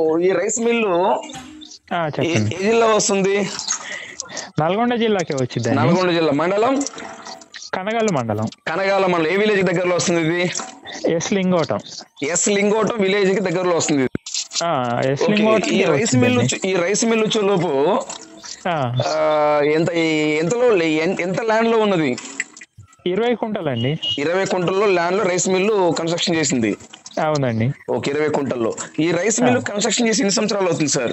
ఈ rice mill ఆ, ఏ చెప్పండి ఏ జిల్లా వస్తుంది నల్గొండ జిల్లాకే వచ్చిందండి నల్గొండ జిల్లా మండలం కనగల్లు మండలం కనగాల మండలం ఏ విలేజ్ దగ్గరలో వస్తుంది ఇది ఎస్ లింగోటం ఎస్ లింగోటం విలేజ్ కి దగ్గరలో వస్తుంది ఇది. ఆ, ఎస్ ఓకే, లింగోటం ఈ రైస్ మిల్లు చు- ఈ రైస్ మిల్లు వచ్చేలోపు ఆ, ఆ, ఎంత ఈ- ఎంతలో ఎన్- ఎంత ల్యాండ్ లో ఉన్నది ఇరవై కుంటలండి ఇరవై కుంటల్లో ల్యాండ్ లో రైస్ మిల్లు కన్స్ట్రక్షన్ చేసింది అవునండి ఓకే ఇరవై కుంటల్లో ఈ రైస్ మిల్లు కన్స్ట్రక్షన్ చేసి ఎన్ని సంవత్సరాలు అవుతుంది సార్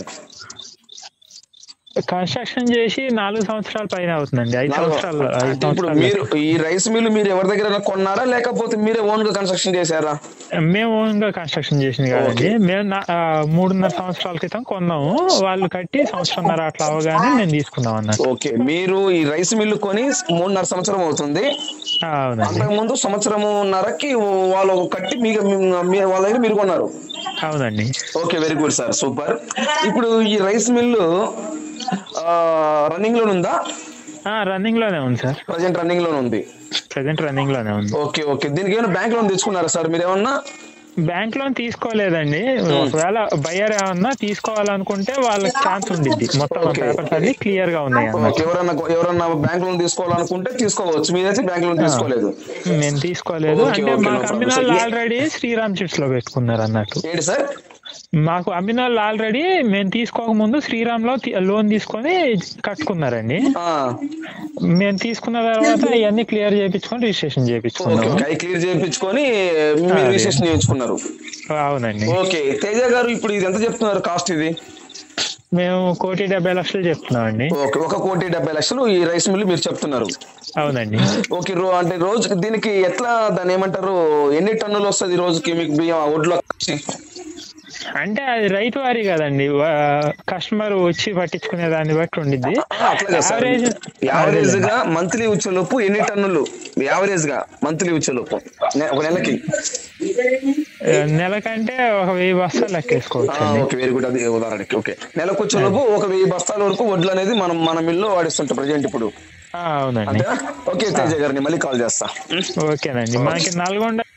కన్స్ట్రక్షన్ చేసి నాలుగు సంవత్సరాల పైన అవుతుందండి ఐదు నాలుగు- సంవత్సరాలు ఐదు అంటే ఇప్పుడు సంవత్సరాలు మీరు ఈ రైస్ మిల్లు మీరు ఎవరి దగ్గర కొన్నారా లేకపోతే మీరే ఓన్ గా కన్స్ట్రక్షన్ చేశారా మేము ఓన్ గా కన్స్ట్రక్షన్ చేసింది కాదండి మేము నా- ఆ, మూడున్నర సంవత్సరాల క్రితం కొన్నాము వాళ్ళు కట్టి సంవత్సరంన్నర అట్లా అవగానే మేము తీసుకున్నాం అన్నట్టు ఓకే మీరు ఈ రైస్ మిల్లు కొని మూడున్నర సంవత్సరం అవుతుంది ఆ, అవునండి అంతకుముందు సంవత్సరమున్నరకి వాళ్ళు కట్టి మీ మీ- వాళ్ళ దగ్గర మీరు కొన్నారు అవునండి okay very good sir super ఇప్పుడు ఈ రైస్ మిల్లు రన్నింగ్ లో ఉందా రన్నింగ్ లోనే ఉంది సార్ ప్రజెంట్ రన్నింగ్ లో ఉంది ప్రెసెంట్ రన్నింగ్ లోనే ఉంది ఓకే ఓకే దీనికి ఏమైనా బ్యాంక్ లోన్ తెచ్చుకున్నారా సార్ మీరు ఏమన్నా బ్యాంక్ లోన్ తీసుకోలేదండి ఒకవేళ బయ్యర్ ఏమన్నా తీసుకోవాలనుకుంటే వాళ్ళకి ఛాన్స్ ఉండిద్ది మొత్తం Okay. పేపర్స్ అన్ని క్లియర్ గా ఉన్నాయి అన్నమాట ఓకే ఎవరన్నా ఎవరన్నా బ్యాంక్ లోన్ తీసుకోవాలనుకుంటే తీసుకోవచ్చు మీరైతే బ్యాంక్ లోన్ తీసుకోలేదు మేము తీసుకోలేదు Okay, అంటే okay, no మాకు problem. అమ్మిన So, వాళ్ళు ఏ- ఆల్రెడీ శ్రీరామ్ చిట్స్ లో పెట్టుకున్నారు అన్నట్టు ఏంటి సార్ మాకు అమ్మిన వాళ్ళు ఆల్రెడీ మేము తీసుకోక ముందు శ్రీరామ్ లో తీ- లోన్ తీసుకొని కట్టుకున్నారండి ఆ, మేము తీసుకున్న తర్వాత అవన్నీ క్లియర్ చేయించుకొని రిజిస్ట్రేషన్ ఓకే చేయించుకున్నాము ఓకే అవి క్లియర్ చేయించుకొని మీరు అదే. రిజిస్ట్రేషన్ చేయించుకున్నారు అవునండి ఓకే తేజ గారు ఇప్పుడు ఇది ఎంత చెప్తున్నారు కాస్ట్ ఇది మేము కోటి డెబ్బై లక్షలు చెప్తున్నామండి ఓకే ఒక కోటి డెబ్బై లక్షలు ఈ రైస్ మిల్ మీరు చెప్తున్నారు అవునండి ఓకే రో అంటే రోజుకి దీనికి ఎట్లా దాన్ని ఏమంటారు ఎన్ని టన్నులు వస్తుంది రోజుకి మీకు బియ్యం ఆ ఒడ్లో వచ్చి? అంటే అది రైతు వారి కదండి కస్టమర్ వచ్చి పట్టించుకునే దాన్ని బట్టి ఉండిద్ది ఆ, అట్లా సార్ యావరేజ్ యావరేజ్ గా మంత్లీ వచ్చేలోపు ఎన్ని టన్నులు యావరేజ్ గా మంత్లీ వచ్చేలోపు నె- ఒక నెలకి నెలకంటే ఒక వెయ్యి బస్తాలు లెక్కేసుకోవచ్చు ఆ, ఓకే వెరీ గుడ్ అది ఉదాహరణకి ఓకే నెలకు వచ్చేలోపు ఒక వెయ్యి బస్తాల వరకు వడ్లు అనేది మనం మన మిల్లో వాడిస్తుంటాం ప్రజెంట్ ఇప్పుడు ఆ, అవునండి అంతేనా ఓకే తేజ గారిని మళ్ళీ కాల్ చేస్తా ఓకేనండి మనకి నల్గొండ